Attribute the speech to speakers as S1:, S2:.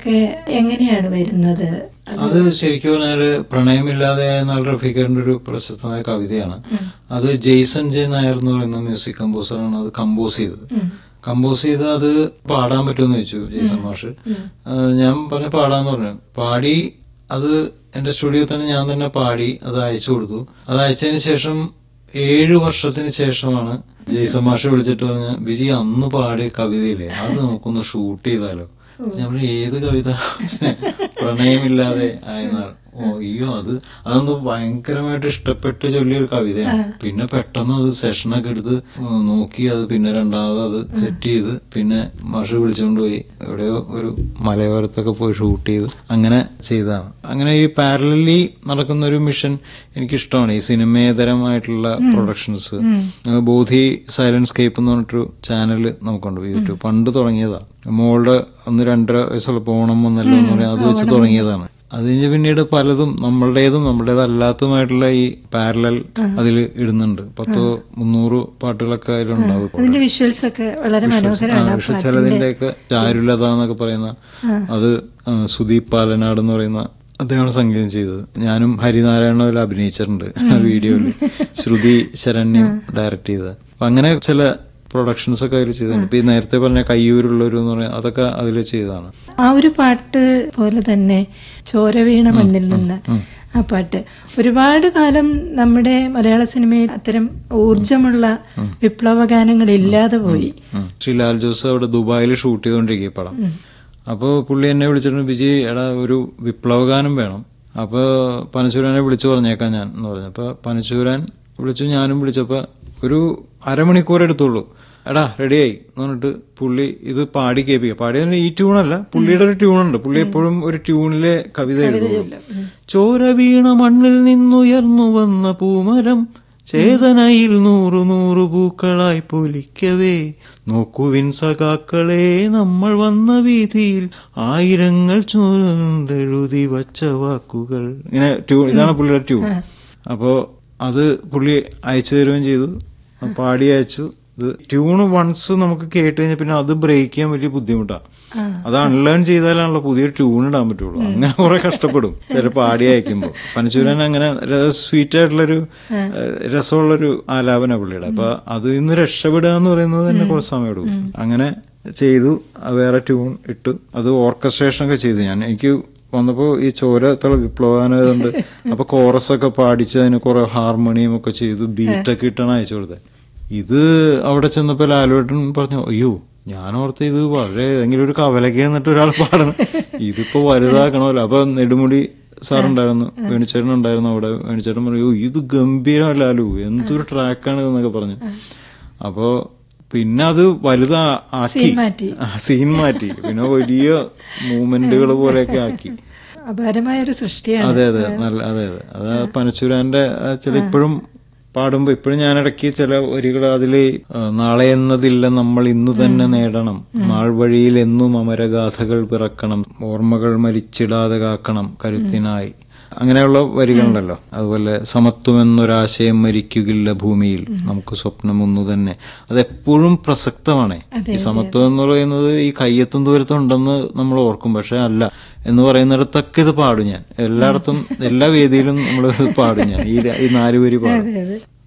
S1: ഒക്കെ എങ്ങനെയാണ് വരുന്നത്
S2: അത് ശരിക്കും പറഞ്ഞാല് പ്രണയമില്ലാതെ എന്നാൽ റഫീഖറിന്റെ ഒരു പ്രശസ്തമായ കവിതയാണ് അത് ജെയ്സൺ ജെ നായർ എന്ന് പറയുന്ന മ്യൂസിക് കമ്പോസറാണ് അത് കമ്പോസ് ചെയ്തത് കമ്പോസ് ചെയ്ത് അത് പാടാൻ പറ്റുമെന്ന് ചോദിച്ചു ജെയ്സൺ മാഷ് ആ, ഞാൻ പറഞ്ഞു പാടാന്ന് പറഞ്ഞു പാടി അത് എന്റെ സ്റ്റുഡിയോ തന്നെ ഞാൻ തന്നെ പാടി അത് അയച്ചു കൊടുത്തു അത് അയച്ചതിന് ശേഷം ഏഴു വർഷത്തിന് ശേഷമാണ് ജെയ്സൺ മാഷ് വിളിച്ചിട്ട് പറഞ്ഞ ബിജി അന്ന് പാടിയ കവിതയില്ലേ അത് നമുക്കൊന്ന് ഷൂട്ട് ചെയ്താലോ ഞാൻ പറഞ്ഞു ഏത് കവിത പ്രണയമില്ലാതെ ആയെന്നാൾ ഓ അയ്യോ അത് അതൊന്ന് ഭയങ്കരമായിട്ട് ഇഷ്ടപ്പെട്ട് ചൊല്ലിയ ഒരു കവിതയാണ് പിന്നെ പെട്ടെന്ന് അത് സെഷനൊക്കെ എടുത്ത് നോക്കി അത് പിന്നെ രണ്ടാമത് അത് സെറ്റ് ചെയ്ത് പിന്നെ മാഷ് വിളിച്ചുകൊണ്ട് പോയി എവിടെയോ ഒരു മലയോരത്തൊക്കെ പോയി ഷൂട്ട് ചെയ്ത് അങ്ങനെ ചെയ്തതാണ് അങ്ങനെ ഈ പാരലി നടക്കുന്ന ഒരു മിഷൻ എനിക്കിഷ്ടമാണ് ഈ സിനിമേതരമായിട്ടുള്ള പ്രൊഡക്ഷൻസ് ബോധി സൈലൻസ് കേപ്പ് എന്ന് പറഞ്ഞിട്ടൊരു ചാനൽ നമുക്കുണ്ട് യൂട്യൂബ് പണ്ട് തുടങ്ങിയതാ മോളുടെ അന്ന് രണ്ടര വയസ്സുള്ളപ്പോൾ ഓണം വന്നല്ലോ എന്ന് പറയാം അത് വെച്ച് തുടങ്ങിയതാണ് അത് കഴിഞ്ഞ് പിന്നീട് പലതും നമ്മളുടേതും നമ്മുടേതല്ലാത്തതുമായിട്ടുള്ള ഈ പാരലൽ അതിൽ ഇടുന്നുണ്ട് പത്തോ മുന്നൂറ് പാട്ടുകളൊക്കെ അതിലുണ്ടാവും ഇപ്പോൾ.
S1: അതിന്റെ വിഷ്വൽസ് ഒക്കെ വളരെ മനോഹരമാണ് ആ
S2: പക്ഷെ ചിലതിന്റെയൊക്കെ ചാരുലത എന്നൊക്കെ പറയുന്ന അത് ആ, സുദീപ് പാലനാട് എന്ന് പറയുന്ന അദ്ദേഹമാണ് സംഗീതം ചെയ്തത് ഞാനും ഹരിനാരായണ അതിൽ അഭിനയിച്ചിട്ടുണ്ട് ആ വീഡിയോയിൽ ശ്രുതി ശരണ്യം ഡയറക്ട് ചെയ്തത് അപ്പൊ അങ്ങനെ ചില പ്രൊഡക്ഷൻസ് ഒക്കെ അതിൽ ചെയ്തിട്ടുണ്ട് ഇപ്പൊ ഈ നേരത്തെ പറഞ്ഞ കയ്യൂരുള്ളൊരു എന്ന് പറഞ്ഞ അതൊക്കെ അതിൽ ചെയ്തതാണ്
S1: ആ ഒരു പാട്ട് പോലെ തന്നെ ചോരവീണ മണ്ണിൽ നിന്ന് ആ പാട്ട് ഒരുപാട് കാലം നമ്മുടെ മലയാള സിനിമയിൽ അത്തരം ഊർജമുള്ള വിപ്ലവ ഗാനങ്ങൾ ഇല്ലാതെ പോയി
S2: ഉം. ശ്രീ ലാൽ ജോസ് അവിടെ ദുബായിൽ ഷൂട്ട് ചെയ്തുകൊണ്ടിരിക്കുക ഈ പടം അപ്പോ പുള്ളി എന്നെ വിളിച്ചിട്ടുണ്ട് ബിജി എടാ ഒരു വിപ്ലവഗാനം വേണം അപ്പൊ പനച്ചൂരനെ വിളിച്ചു പറഞ്ഞേക്കാം ഞാൻ എന്ന് പറഞ്ഞു അപ്പൊ പനച്ചൂരൻ വിളിച്ചു ഞാനും വിളിച്ചപ്പോ ഒരു അരമണിക്കൂർ എടുത്തുള്ളൂ എടാ റെഡിയായി എന്ന് പറഞ്ഞിട്ട് പുള്ളി ഇത് പാടി കേൾപ്പിക്കുക പാടി പറഞ്ഞാൽ ഈ ട്യൂണല്ല പുള്ളിയുടെ ഒരു ട്യൂണുണ്ട് പുള്ളി എപ്പോഴും ഒരു ട്യൂണിലെ കവിത എഴുതുള്ളൂ ചോര വീണ മണ്ണിൽ നിന്നുയർന്നു വന്ന പൂമരം ചേതനയിൽ നൂറു നൂറു പൂക്കളായി പൊലിക്കവേ നോക്കുവിൻ സഖാക്കളെ നമ്മൾ വന്ന വീതിയിൽ ആയിരങ്ങൾ ചൂണ്ടെഴുതി വച്ച വാക്കുകൾ ഇങ്ങനെ ട്യൂൺ ഇതാണ് പുള്ളിയുടെ ട്യൂൺ അപ്പോ അത് പുള്ളി അയച്ചു തരുകയും ചെയ്തു പാടി അയച്ചു ഇത് ട്യൂണ് വൺസ് നമുക്ക് കേട്ട് കഴിഞ്ഞാൽ പിന്നെ അത് ബ്രേക്ക് ചെയ്യാൻ വലിയ ബുദ്ധിമുട്ടാണ് അത് അൺലേൺ ചെയ്താലാണല്ലോ പുതിയൊരു ട്യൂൺ ഇടാൻ പറ്റുള്ളൂ അങ്ങനെ കുറെ കഷ്ടപ്പെടും ചില പാടി അയക്കുമ്പോൾ പനച്ചൂരൻ അങ്ങനെ സ്വീറ്റ് ആയിട്ടുള്ളൊരു ഏഹ്, രസമുള്ളൊരു ആലാപന പുള്ളിയുടെ അപ്പൊ അതിൽ നിന്ന് രക്ഷപ്പെടുക എന്ന് പറയുന്നത് തന്നെ കുറച്ച് സമയം എടുക്കും അങ്ങനെ ചെയ്തു അത് വേറെ ട്യൂൺ ഇട്ടു അത് ഓർക്കസ്ട്രേഷൻ ഒക്കെ ചെയ്തു ഞാൻ എനിക്ക് വന്നപ്പോ ഈ ചോരത്തുള്ള വിപ്ലവാനുണ്ട് അപ്പൊ കോറസ് ഒക്കെ പാടിച്ച് അതിന് കുറെ ഹാർമോണിയം ഒക്കെ ചെയ്തു ബീറ്റൊക്കെ ഇട്ടാണ് അയച്ചു കൊടുത്തത് ഇത് അവിടെ ചെന്നപ്പോ ലാലുവേട്ടൻ പറഞ്ഞു അയ്യോ ഞാൻ ഓർത്ത് ഇത് വളരെ ഏതെങ്കിലും ഒരു കവലക്ക് എന്നിട്ട് ഒരാൾ പാടണം ഇതിപ്പോ വലുതാക്കണമല്ലോ അപ്പൊ നെടുമുടി സാറുണ്ടായിരുന്നു വേണിച്ചേട്ടൻ ഉണ്ടായിരുന്നു അവിടെ വേണിച്ചേട്ടൻ പറഞ്ഞു "ഓ, ഇത് ഗംഭീരം ലാലു എന്തൊരു ട്രാക്കാണ് എന്നൊക്കെ പറഞ്ഞു അപ്പോ പിന്നെ അത് വലുതാ ആക്കി
S1: സീൻ മാറ്റി.
S2: ആ, സീൻ മാറ്റി പിന്നെ വലിയ മൂവ്മെന്റുകൾ പോലെയൊക്കെ ആക്കി
S1: അപാരമായ ഒരു സൃഷ്ടിയാണ്
S2: അതെ അതെ നല്ല അതെ അതെ അത് ആ പനച്ചൂരാന്റെ ആ ചില ഇപ്പോഴും പാടുമ്പോ ഇപ്പോഴും ഞാൻ ഇടയ്ക്ക് ചില വരികൾ അതില് ആ, നാളെ എന്നതില്ല നമ്മൾ ഇന്ന് തന്നെ നേടണം നാൾ വഴിയിൽ എന്നും അമരഗാഥകൾ പിറക്കണം ഓർമ്മകൾ മരിച്ചിടാതെ കാക്കണം കരുത്തിനായി അങ്ങനെയുള്ള വരികളുണ്ടല്ലോ അതുപോലെ സമത്വം എന്നൊരാശയം മരിക്കുകില്ല ഭൂമിയിൽ നമുക്ക് സ്വപ്നം ഒന്നു തന്നെ അതെപ്പോഴും പ്രസക്തമാണ് ഈ സമത്വം എന്ന് പറയുന്നത് ഈ കയ്യെത്തും ദൂരത്തും ഉണ്ടെന്ന് നമ്മൾ ഓർക്കും പക്ഷെ അല്ല എന്ന് പറയുന്നിടത്തൊക്കെ ഇത് പാടും ഞാൻ എല്ലായിടത്തും എല്ലാ വേദിയിലും നമ്മൾ പാടും ഞാൻ ഈ ര- ഈ നാല് വരി പാടും
S1: അതെ അതെ